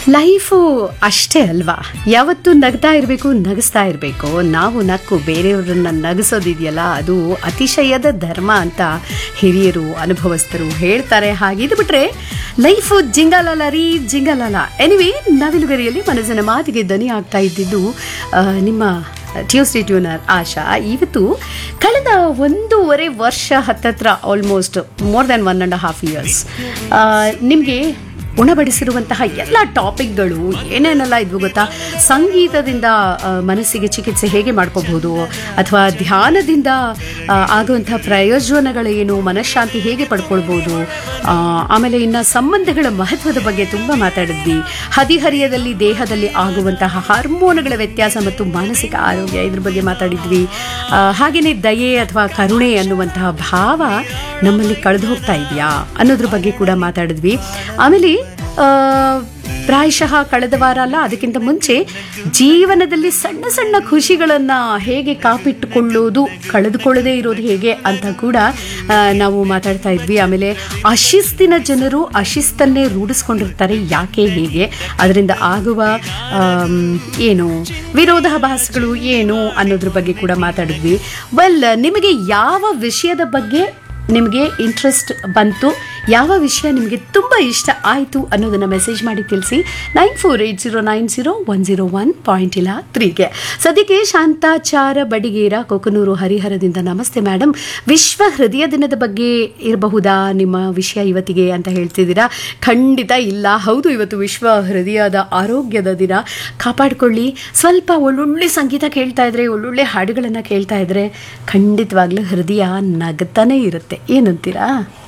life ಅಷ್ಟೇ ಅಲ್ವಾ ಯಾವತ್ತೂ ನಗ್ತಾ ಇರಬೇಕು ನಗಿಸ್ತಾ ಇರಬೇಕು ನಾವು ನಕ್ಕು ಬೇರೆಯವ್ರನ್ನ ನಗಿಸೋದಿದೆಯಲ್ಲ ಅದು ಅತಿಶಯದ ಧರ್ಮ ಅಂತ ಹಿರಿಯರು ಅನುಭವಸ್ಥರು ಹೇಳ್ತಾರೆ ಹಾಗೆ ಇದು ಬಿಟ್ರೆ ಲೈಫು ಜಿಂಗಲಲ ರೀ ಜಿಂಗಲಲ ಎನಿವೆ ನವಿಲುಗರಿಯಲ್ಲಿ ಮನಸ್ಸಿನ ಮಾತಿಗೆ ದನಿ ಆಗ್ತಾ ಇದ್ದಿದ್ದು ಆ, ನಿಮ್ಮ ಟ್ಯೂಸ್ಡೇ ಟ್ಯೂನರ್ ಆಶಾ ಇವತ್ತು ಕಳೆದ ಒಂದೂವರೆ ವರ್ಷ ಹತ್ತತ್ರ almost more than one and half years ನಿಮಗೆ ಉಣಬಡಿಸಿರುವಂತಹ ಎಲ್ಲ ಟಾಪಿಕ್ಗಳು ಏನೇನೆಲ್ಲ ಇದ್ವು ಗೊತ್ತಾ ಸಂಗೀತದಿಂದ ಆ, ಮನಸ್ಸಿಗೆ ಚಿಕಿತ್ಸೆ ಹೇಗೆ ಮಾಡ್ಕೋಬಹುದು ಅಥವಾ ಧ್ಯಾನದಿಂದ ಆ, ಆಗುವಂತಹ ಪ್ರಯೋಜನಗಳೇನು ಮನಃಶಾಂತಿ ಹೇಗೆ ಪಡ್ಕೊಳ್ಬೋದು ಆ, ಆಮೇಲೆ ಇನ್ನು ಸಂಬಂಧಗಳ ಮಹತ್ವದ ಬಗ್ಗೆ ತುಂಬ ಮಾತಾಡಿದ್ವಿ ಹದಿಹರಿಯದಲ್ಲಿ ದೇಹದಲ್ಲಿ ಆಗುವಂತಹ ಹಾರ್ಮೋನ್ಗಳ ವ್ಯತ್ಯಾಸ ಮತ್ತು ಮಾನಸಿಕ ಆರೋಗ್ಯ ಇದ್ರ ಬಗ್ಗೆ ಮಾತಾಡಿದ್ವಿ ಆ, ಹಾಗೇನೆ ದಯೆ ಅಥವಾ ಕರುಣೆ ಅನ್ನುವಂತಹ ಭಾವ ನಮ್ಮಲ್ಲಿ ಕಳೆದು ಹೋಗ್ತಾ ಇದೆಯಾ ಅನ್ನೋದ್ರ ಬಗ್ಗೆ ಕೂಡ ಮಾತಾಡಿದ್ವಿ ಆಮೇಲೆ ಆ, ಪ್ರಾಯಶಃ ಕಳೆದ ವಾರ ಅಲ್ಲ ಅದಕ್ಕಿಂತ ಮುಂಚೆ ಜೀವನದಲ್ಲಿ ಸಣ್ಣ ಸಣ್ಣ ಖುಷಿಗಳನ್ನು ಹೇಗೆ ಕಾಪಿಟ್ಟುಕೊಳ್ಳೋದು ಕಳೆದುಕೊಳ್ಳದೇ ಇರೋದು ಹೇಗೆ ಅಂತ ಕೂಡ ಆ, ನಾವು ಮಾತಾಡ್ತಾ ಇದ್ವಿ ಆಮೇಲೆ ಅಶಿಸ್ತಿನ ಜನರು ಅಶಿಸ್ತನ್ನೇ ರೂಢಿಸ್ಕೊಂಡಿರ್ತಾರೆ ಯಾಕೆ ಹೇಗೆ ಅದರಿಂದ ಆಗುವ ಆಮ್, ಏನು ವಿರೋಧಾಭಾಸಗಳು ಏನು ಅನ್ನೋದ್ರ ಬಗ್ಗೆ ಕೂಡ ಮಾತಾಡಿದ್ವಿ ವೆಲ್ ನಿಮಗೆ ಯಾವ ವಿಷಯದ ಬಗ್ಗೆ ನಿಮಗೆ ಇಂಟ್ರೆಸ್ಟ್ ಬಂತು ಯಾವ ವಿಷಯ ನಿಮಗೆ ತುಂಬ ಇಷ್ಟ ಆಯಿತು ಅನ್ನೋದನ್ನು ಮೆಸೇಜ್ ಮಾಡಿ ತಿಳಿಸಿ nine four eight zero nine zero one zero one point ಇಲ್ಲ ತ್ರೀಗೆ ಸದ್ಯಕ್ಕೆ ಶಾಂತಾಚಾರ ಬಡಿಗೇರ ಕೊಕನೂರು ಹರಿಹರದಿಂದ ನಮಸ್ತೆ ಮೇಡಮ್ ವಿಶ್ವ ಹೃದಯ ದಿನದ ಬಗ್ಗೆ ಇರಬಹುದಾ ನಿಮ್ಮ ವಿಷಯ ಇವತ್ತಿಗೆ ಅಂತ ಹೇಳ್ತಿದ್ದೀರಾ ಖಂಡಿತ ಇಲ್ಲ ಹೌದು ಇವತ್ತು ವಿಶ್ವ ಹೃದಯದ ಆರೋಗ್ಯದ ದಿನ ಕಾಪಾಡಿಕೊಳ್ಳಿ ಸ್ವಲ್ಪ ಒಳ್ಳೊಳ್ಳೆ ಸಂಗೀತ ಕೇಳ್ತಾ ಇದ್ರೆ ಒಳ್ಳೊಳ್ಳೆ ಹಾಡುಗಳನ್ನು ಕೇಳ್ತಾ ಇದ್ರೆ ಖಂಡಿತವಾಗ್ಲೂ ಹೃದಯ ನಗ್ತಾನೇ ಇರುತ್ತೆ ಏನಂತೀರಾ